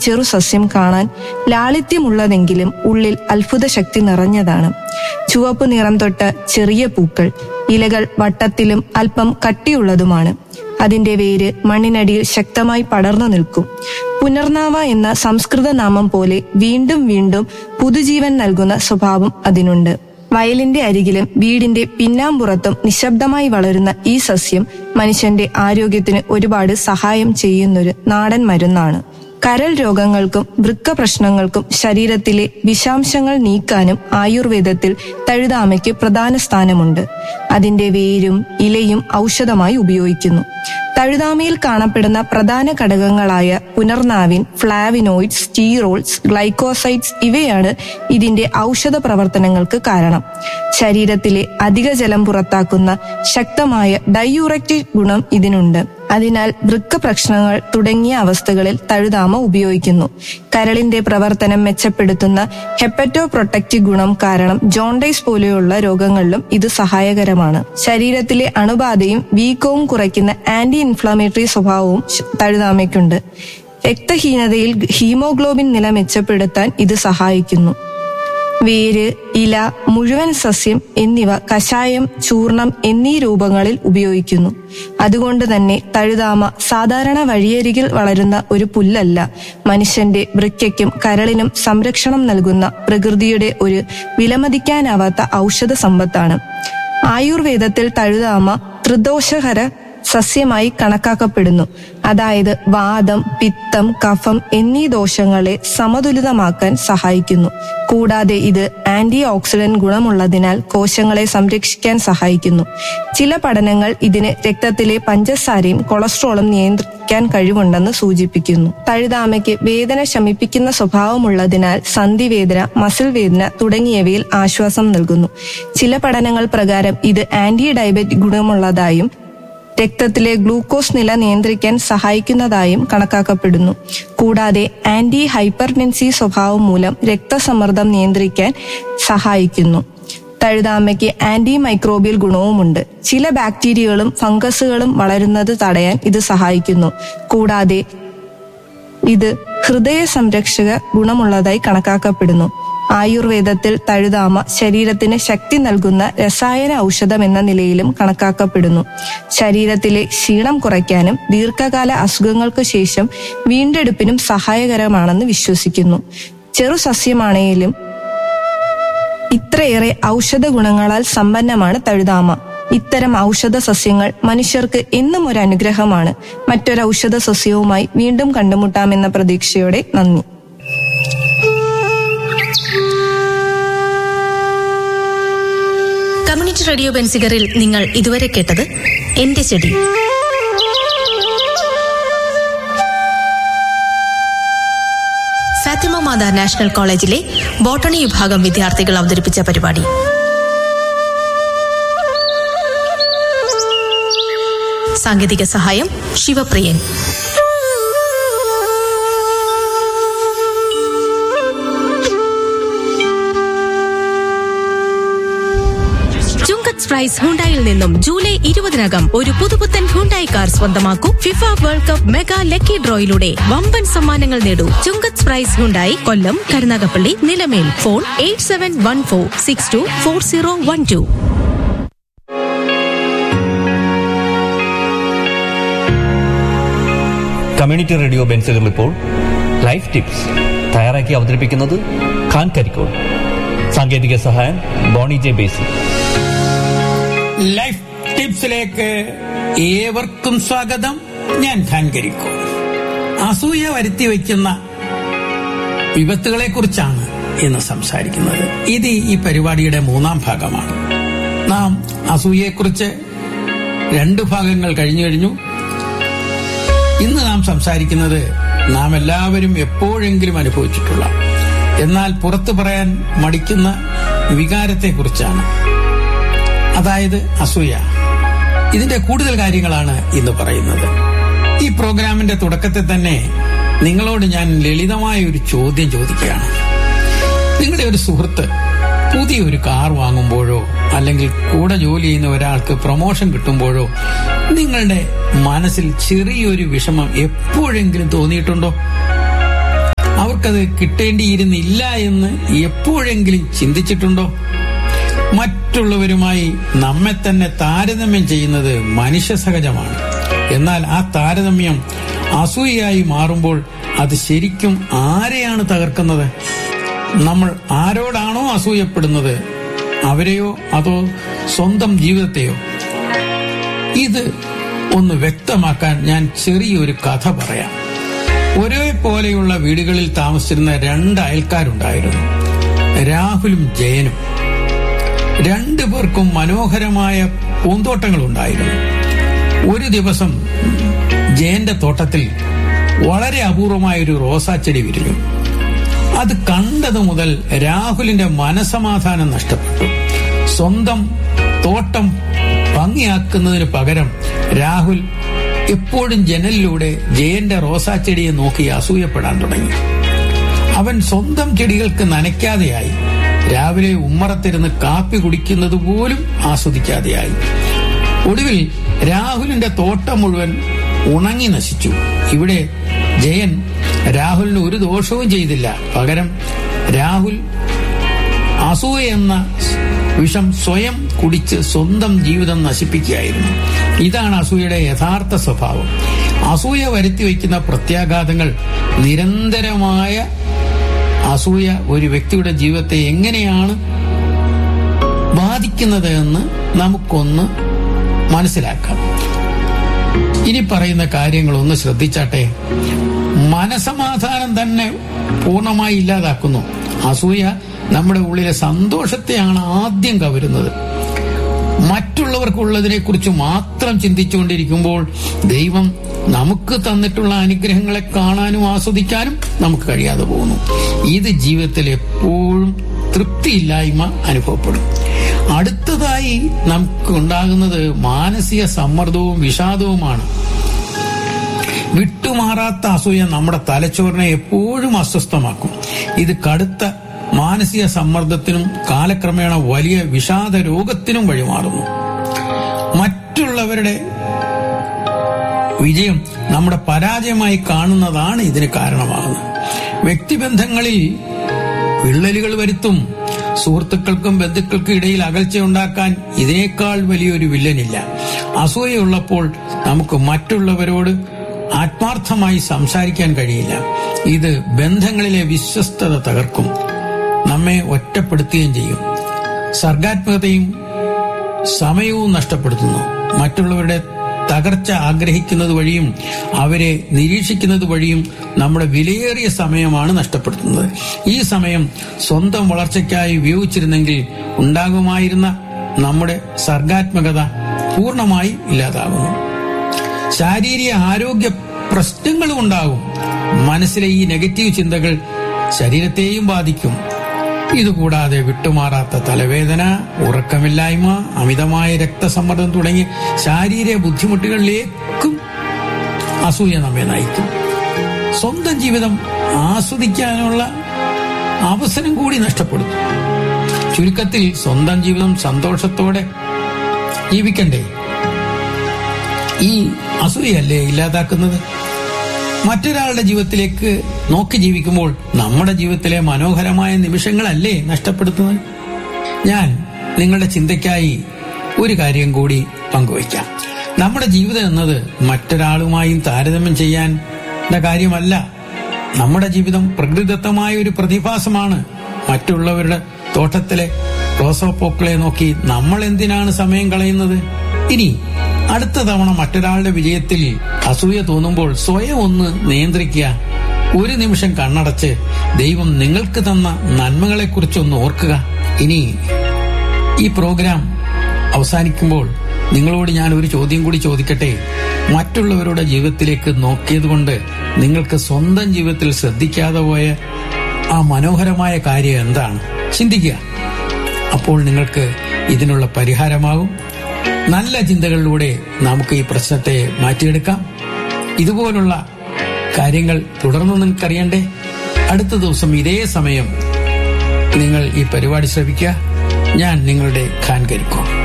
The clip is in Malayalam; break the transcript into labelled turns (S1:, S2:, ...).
S1: ചെറു സസ്യം കാണാൻ ലാളിത്യമുള്ളതെങ്കിലും ഉള്ളിൽ അത്ഭുത ശക്തി നിറഞ്ഞതാണ് ചുവപ്പ് നിറം തൊട്ട ചെറിയ പൂക്കൾ ഇലകൾ വട്ടത്തിലും അല്പം കട്ടിയുള്ളതുമാണ് അതിന്റെ വേര് മണ്ണിനടിയിൽ ശക്തമായി പടർന്നു നിൽക്കും പുനർനാവ എന്ന സംസ്കൃത നാമം പോലെ വീണ്ടും വീണ്ടും പുതുജീവൻ നൽകുന്ന സ്വഭാവം അതിനുണ്ട് വയലിന്റെ അരികിലും വീടിന്റെ പിന്നാമ്പുറത്തും നിശബ്ദമായി വളരുന്ന ഈ സസ്യം മനുഷ്യന്റെ ആരോഗ്യത്തിന് ഒരുപാട് സഹായം ചെയ്യുന്നൊരു നാടൻ മരുന്നാണ് കരൾ രോഗങ്ങൾക്കും വൃക്ക പ്രശ്നങ്ങൾക്കും ശരീരത്തിലെ വിഷാംശങ്ങൾ നീക്കാനും ആയുർവേദത്തിൽ തഴുതാമയ്ക്ക് പ്രധാന സ്ഥാനമുണ്ട് അതിന്റെ വേരും ഇലയും ഔഷധമായി ഉപയോഗിക്കുന്നു തഴുതാമയിൽ കാണപ്പെടുന്ന പ്രധാന ഘടകങ്ങളായ പുനർനാവിൻ ഫ്ലാവിനോയിഡ്സ് സ്റ്റീറോൾസ് ഗ്ലൈക്കോസൈഡ്സ് ഇവയാണ് ഇതിന്റെ ഔഷധ പ്രവർത്തനങ്ങൾക്ക് കാരണം ശരീരത്തിലെ അധിക ജലം പുറത്താക്കുന്ന ശക്തമായ ഡയൂറക്റ്റിക് ഗുണം ഇതിനുണ്ട് അതിനാൽ വൃക്ക പ്രശ്നങ്ങൾ തുടങ്ങിയ അവസ്ഥകളിൽ തഴുതാമ ഉപയോഗിക്കുന്നു കരളിന്റെ പ്രവർത്തനം മെച്ചപ്പെടുത്തുന്ന ഹെപ്പറ്റോ പ്രൊട്ടക്റ്റീവ് ഗുണം കാരണം ജോണ്ടൈസ് പോലെയുള്ള രോഗങ്ങളിലും ഇത് സഹായകരമാണ് ശരീരത്തിലെ അണുബാധയും വീക്കവും കുറയ്ക്കുന്ന ആന്റി ഇൻഫ്ലാമേറ്ററി സ്വഭാവവും ശ- തഴുതാമയ്ക്കുണ്ട് രക്തഹീനതയിൽ ഹീമോഗ്ലോബിൻ നില മെച്ചപ്പെടുത്താൻ ഇത് സഹായിക്കുന്നു വേര് ഇല മുഴുവൻ സസ്യം എന്നിവ കഷായം ചൂർണം എന്നീ രൂപങ്ങളിൽ ഉപയോഗിക്കുന്നു അതുകൊണ്ട് തന്നെ തഴുതാമ സാധാരണ വഴിയരികിൽ വളരുന്ന ഒരു പുല്ലല്ല മനുഷ്യന്റെ വൃക്കയ്ക്കും കരളിനും സംരക്ഷണം നൽകുന്ന പ്രകൃതിയുടെ ഒരു വിലമതിക്കാനാവാത്ത ഔഷധ സമ്പത്താണ് ആയുർവേദത്തിൽ തഴുതാമ ത്രിദോഷകര സസ്യമായി കണക്കാക്കപ്പെടുന്നു അതായത് വാദം പിത്തം കഫം എന്നീ ദോഷങ്ങളെ സമതുലിതമാക്കാൻ സഹായിക്കുന്നു കൂടാതെ ഇത് ആന്റി ഓക്സിഡന്റ് ഗുണമുള്ളതിനാൽ കോശങ്ങളെ സംരക്ഷിക്കാൻ സഹായിക്കുന്നു ചില പഠനങ്ങൾ ഇതിന് രക്തത്തിലെ പഞ്ചസാരയും കൊളസ്ട്രോളും നിയന്ത്രിക്കാൻ കഴിവുണ്ടെന്ന് സൂചിപ്പിക്കുന്നു തഴുതാമയ്ക്ക് വേദന ശമിപ്പിക്കുന്ന സ്വഭാവമുള്ളതിനാൽ സന്ധിവേദന മസിൽ വേദന തുടങ്ങിയവയിൽ ആശ്വാസം നൽകുന്നു ചില പഠനങ്ങൾ പ്രകാരം ഇത് ആന്റി ഡയബറ്റിക് ഗുണമുള്ളതായും രക്തത്തിലെ ഗ്ലൂക്കോസ് നില നിയന്ത്രിക്കാൻ സഹായിക്കുന്നതായും കണക്കാക്കപ്പെടുന്നു കൂടാതെ ആന്റി ഹൈപ്പർടെൻസി സ്വഭാവം മൂലം രക്തസമ്മർദ്ദം നിയന്ത്രിക്കാൻ സഹായിക്കുന്നു തഴുതാമയ്ക്ക് ആന്റി മൈക്രോബിയൽ ഗുണവുമുണ്ട് ചില ബാക്ടീരിയകളും ഫംഗസുകളും വളരുന്നത് തടയാൻ ഇത് സഹായിക്കുന്നു കൂടാതെ ഇത് ഹൃദയ സംരക്ഷക ഗുണമുള്ളതായി കണക്കാക്കപ്പെടുന്നു ആയുർവേദത്തിൽ തഴുതാമ ശരീരത്തിന് ശക്തി നൽകുന്ന രസായന ഔഷധം എന്ന നിലയിലും കണക്കാക്കപ്പെടുന്നു ശരീരത്തിലെ ക്ഷീണം കുറയ്ക്കാനും ദീർഘകാല അസുഖങ്ങൾക്ക് ശേഷം വീണ്ടെടുപ്പിനും സഹായകരമാണെന്ന് വിശ്വസിക്കുന്നു ചെറു സസ്യമാണെങ്കിലും ഇത്രയേറെ ഔഷധ ഗുണങ്ങളാൽ സമ്പന്നമാണ് തഴുതാമ ഇത്തരം ഔഷധ സസ്യങ്ങൾ മനുഷ്യർക്ക് എന്നും ഒരു അനുഗ്രഹമാണ് മറ്റൊരു ഔഷധ സസ്യവുമായി വീണ്ടും കണ്ടുമുട്ടാമെന്ന പ്രതീക്ഷയോടെ നന്ദി
S2: കമ്മ്യൂണിറ്റി റേഡിയോ ബെൻസിഗറിൽ നിങ്ങൾ ഇതുവരെ കേട്ടത് എന്റെ ചെടി ഫാത്തിമ മാത നാഷണൽ കോളേജിലെ ബോട്ടണി വിഭാഗം വിദ്യാർത്ഥികൾ അവതരിപ്പിച്ച പരിപാടി സാങ്കേതിക സഹായം ശിവപ്രിയൻ ചുങ്കത്ത് പ്രൈസ് ഹുണ്ടായിൽ നിന്നും ജൂലൈ ഇരുപതിനകം ഒരു പുതുപുത്തൻ ഹുണ്ടായി കാർ സ്വന്തമാക്കൂ FIFA world cup mega lucky ഡ്രോയിലൂടെ വമ്പൻ സമ്മാനങ്ങൾ നേടൂ Chungath prize Hyundai Kollam Karunagappally Nilamel phone eight seven one four six two four zero one two
S3: community radio ബെൻസുകൾ ഇപ്പോൾ ലൈഫ് ടിപ്സ് തയ്യാറാക്കി അവതരിപ്പിക്കുന്നത് ഖാൻ കരിക്കോൾ സാങ്കേതിക സഹായം ബോണി ജെ ബേസി
S4: ലൈഫ് ടിപ്സിലേക്ക് ഏവർക്കും സ്വാഗതം ഞാൻ ഖാൻ കരിക്കോ അസൂയ വരുത്തി വയ്ക്കുന്ന വിപത്തുകളെ കുറിച്ചാണ് ഇന്ന് സംസാരിക്കുന്നത് ഇത് ഈ പരിപാടിയുടെ മൂന്നാം ഭാഗമാണ് നാം അസൂയയെക്കുറിച്ച് രണ്ട് ഭാഗങ്ങൾ കഴിഞ്ഞു കഴിഞ്ഞു ഇന്ന് നാം സംസാരിക്കുന്നത് നാം എല്ലാവരും എപ്പോഴെങ്കിലും അനുഭവിച്ചിട്ടുള്ള എന്നാൽ പുറത്തു പറയാൻ മടിക്കുന്ന വികാരത്തെക്കുറിച്ചാണ് അതായത് അസൂയ ഇതിന്റെ കൂടുതൽ കാര്യങ്ങളാണ് ഇന്ന് പറയുന്നത് ഈ പ്രോഗ്രാമിന്റെ തുടക്കത്തിൽ തന്നെ നിങ്ങളോട് ഞാൻ ലളിതമായ ഒരു ചോദ്യം ചോദിക്കുകയാണ് നിങ്ങളുടെ ഒരു സുഹൃത്ത് പുതിയ ഒരു കാർ വാങ്ങുമ്പോഴോ അല്ലെങ്കിൽ കൂടെ ജോലി ചെയ്യുന്ന ഒരാൾക്ക് പ്രൊമോഷൻ കിട്ടുമ്പോഴോ നിങ്ങളുടെ മനസ്സിൽ ചെറിയൊരു വിഷമം എപ്പോഴെങ്കിലും തോന്നിയിട്ടുണ്ടോ മറ്റുള്ളവർക്കത് കിട്ടേണ്ടിയിരുന്നില്ല എന്ന് എപ്പോഴെങ്കിലും ചിന്തിച്ചിട്ടുണ്ടോ മറ്റുള്ളവരുമായി നമ്മെ തന്നെ താരതമ്യം ചെയ്യുന്നത് മനുഷ്യ സഹജമാണ് എന്നാൽ ആ താരതമ്യം അസൂയയായി മാറുമ്പോൾ അത് ശരിക്കും ആരെയാണ് തകർക്കുന്നത് നമ്മൾ ആരോടാണോ അസൂയപ്പെടുന്നത് അവരെയോ അതോ സ്വന്തം ജീവിതത്തെയോ ഇത് ഒന്ന് വ്യക്തമാക്കാൻ ഞാൻ ചെറിയൊരു കഥ പറയാം ഒരേ പോലെയുള്ള വീടുകളിൽ താമസിച്ചിരുന്ന രണ്ട് അയൽക്കാരുണ്ടായിരുന്നു രാഹുലും ജയനും രണ്ടു പേർക്കും മനോഹരമായ പൂന്തോട്ടങ്ങളുണ്ടായിരുന്നു ഒരു ദിവസം ജയന്റെ തോട്ടത്തിൽ വളരെ അപൂർവമായ ഒരു റോസാച്ചെടി വിരിഞ്ഞു അത് കണ്ടതു മുതൽ രാഹുലിന്റെ മനസമാധാനം നഷ്ടപ്പെട്ടു സ്വന്തം തോട്ടം ഭംഗിയാക്കുന്നതിന് പകരം രാഹുൽ എപ്പോഴും ജനലിലൂടെ ജയന്റെ റോസാച്ചെടിയെ നോക്കി അസൂയപ്പെടാൻ തുടങ്ങി അവൻ സ്വന്തം ചെടികൾക്ക് നനയ്ക്കാതെയായി രാവിലെ ഉമ്മറത്തിരുന്ന് കാപ്പി കുടിക്കുന്നത് പോലും ആസ്വദിക്കാതെയായി ഒടുവിൽ രാഹുലിന്റെ തോട്ടം മുഴുവൻ ഉണങ്ങി നശിച്ചു ഇവിടെ ജയൻ രാഹുലിന് ഒരു ദോഷവും ചെയ്തില്ല പകരം രാഹുൽ അസൂയ എന്ന വിഷം സ്വയം കുടിച്ച് സ്വന്തം ജീവിതം നശിപ്പിക്കുകയായിരുന്നു ഇതാണ് അസൂയയുടെ യഥാർത്ഥ സ്വഭാവം അസൂയ വരുത്തി വയ്ക്കുന്ന പ്രത്യാഘാതങ്ങൾ നിരന്തരമായ അസൂയ ഒരു വ്യക്തിയുടെ ജീവിതത്തെ എങ്ങനെയാണ് ബാധിക്കുന്നത് എന്ന് നമുക്കൊന്ന് മനസ്സിലാക്കാം ഇനി പറയുന്ന കാര്യങ്ങൾ ഒന്ന് ശ്രദ്ധിച്ചാട്ടെ മനസമാധാനം തന്നെ പൂർണ്ണമായി ഇല്ലാതാക്കുന്നു അസൂയ നമ്മുടെ ഉള്ളിലെ സന്തോഷത്തെയാണ് ആദ്യം കവരുന്നത് മറ്റുള്ളവർക്കുള്ളതിനെ കുറിച്ച് മാത്രം ചിന്തിച്ചുകൊണ്ടിരിക്കുമ്പോൾ ദൈവം നമുക്ക് തന്നിട്ടുള്ള അനുഗ്രഹങ്ങളെ കാണാനും ആസ്വദിക്കാനും നമുക്ക് കഴിയാതെ പോകുന്നു ഇത് ജീവിതത്തിൽ എപ്പോഴും തൃപ്തിയില്ലായ്മ അനുഭവപ്പെടും അടുത്തതായി നമുക്ക് ഉണ്ടാകുന്നത് മാനസിക സമ്മർദ്ദവും വിഷാദവുമാണ് വിട്ടുമാറാത്ത അസൂയ നമ്മുടെ തലച്ചോറിനെ എപ്പോഴും അസ്വസ്ഥമാക്കും ഇത് കടുത്ത മാനസിക സമ്മർദ്ദത്തിനും കാലക്രമേണ വലിയ വിഷാദ രോഗത്തിനും വഴിമാറുന്നു മറ്റുള്ളവരുടെ വിജയം നമ്മുടെ പരാജയമായി കാണുന്നതാണ് ഇതിന് കാരണമാകുന്നത് വ്യക്തിബന്ധങ്ങളിൽ വിള്ളലുകൾ വരുത്തും സുഹൃത്തുക്കൾക്കും ബന്ധുക്കൾക്കും ഇടയിൽ അകൽച്ചയുണ്ടാക്കാൻ ഇതിനേക്കാൾ വലിയൊരു വില്ലനില്ല അസൂയയുള്ളപ്പോൾ നമുക്ക് മറ്റുള്ളവരോട് ആത്മാർത്ഥമായി സംസാരിക്കാൻ കഴിയില്ല ഇത് ബന്ധങ്ങളിലെ വിശ്വസ്തത തകർക്കും നമ്മെ ഒറ്റപ്പെടുത്തുകയും ചെയ്യും സർഗാത്മകതയും സമയവും നഷ്ടപ്പെടുത്തുന്നു മറ്റുള്ളവരുടെ തകർച്ച ആഗ്രഹിക്കുന്നത് വഴിയും അവരെ നിരീക്ഷിക്കുന്നത് വഴിയും നമ്മുടെ വിലയേറിയ സമയമാണ് നഷ്ടപ്പെടുത്തുന്നത് ഈ സമയം സ്വന്തം വളർച്ചയ്ക്കായി ഉപയോഗിച്ചിരുന്നെങ്കിൽ ഉണ്ടാകുമായിരുന്ന നമ്മുടെ സർഗാത്മകത പൂർണ്ണമായി ഇല്ലാതാകുന്നു ശാരീരിക ആരോഗ്യ പ്രശ്നങ്ങളും ഉണ്ടാകും മനസ്സിലെ ഈ നെഗറ്റീവ് ചിന്തകൾ ശരീരത്തെയും ബാധിക്കും ഇതുകൂടാതെ വിട്ടുമാറാത്ത തലവേദന ഉറക്കമില്ലായ്മ അമിതമായ രക്തസമ്മർദ്ദം തുടങ്ങിയ ശാരീരിക ബുദ്ധിമുട്ടുകളിലേക്കും അസൂയ നമ്മെ നയിക്കും സ്വന്തം ജീവിതം ആസ്വദിക്കാനുള്ള അവസരം കൂടി നഷ്ടപ്പെടുത്തും ചുരുക്കത്തിൽ സ്വന്തം ജീവിതം സന്തോഷത്തോടെ ജീവിക്കണ്ടേ ഈ അസൂയല്ലേ ഇല്ലാതാക്കുന്നത് മറ്റൊരാളുടെ ജീവിതത്തിലേക്ക് നോക്കി ജീവിക്കുമ്പോൾ നമ്മുടെ ജീവിതത്തിലെ മനോഹരമായ നിമിഷങ്ങളല്ലേ നഷ്ടപ്പെടുത്തുന്നത് ഞാൻ നിങ്ങളുടെ ചിന്തയ്ക്കായി ഒരു കാര്യം കൂടി പങ്കുവയ്ക്കാം നമ്മുടെ ജീവിതം എന്നത് മറ്റൊരാളുമായും താരതമ്യം ചെയ്യാൻ കാര്യമല്ല നമ്മുടെ ജീവിതം പ്രകൃതിദത്തമായ ഒരു പ്രതിഭാസമാണ് മറ്റുള്ളവരുടെ തോട്ടത്തിലെ റോസോപ്പൂക്കളെ നോക്കി നമ്മൾ എന്തിനാണ് സമയം കളയുന്നത് ഇനി അടുത്ത തവണ മറ്റൊരാളുടെ വിജയത്തിൽ അസൂയ തോന്നുമ്പോൾ സ്വയം ഒന്ന് നിയന്ത്രിക്കുക ഒരു നിമിഷം കണ്ണടച്ച് ദൈവം നിങ്ങൾക്ക് തന്ന നന്മകളെക്കുറിച്ചൊന്ന് ഓർക്കുക ഇനി ഈ പ്രോഗ്രാം അവസാനിക്കുമ്പോൾ നിങ്ങളോട് ഞാൻ ഒരു ചോദ്യം കൂടി ചോദിക്കട്ടെ മറ്റുള്ളവരുടെ ജീവിതത്തിലേക്ക് നോക്കിയതുകൊണ്ട് നിങ്ങൾക്ക് സ്വന്തം ജീവിതത്തിൽ ശ്രദ്ധിക്കാതെ പോയ ആ മനോഹരമായ കാര്യം എന്താണ് ചിന്തിക്കുക അപ്പോൾ നിങ്ങൾക്ക് ഇതിനുള്ള പരിഹാരമാകും നല്ല ചിന്തകളിലൂടെ നമുക്ക് ഈ പ്രശ്നത്തെ മാറ്റിയെടുക്കാം ഇതുപോലുള്ള കാര്യങ്ങൾ തുടർന്ന് നിങ്ങൾക്കറിയണ്ടേ അടുത്ത ദിവസം ഇതേ സമയം നിങ്ങൾ ഈ പരിപാടി ശ്രമിക്കുക ഞാൻ നിങ്ങളുടെ ഖാൻ കരിക്കോ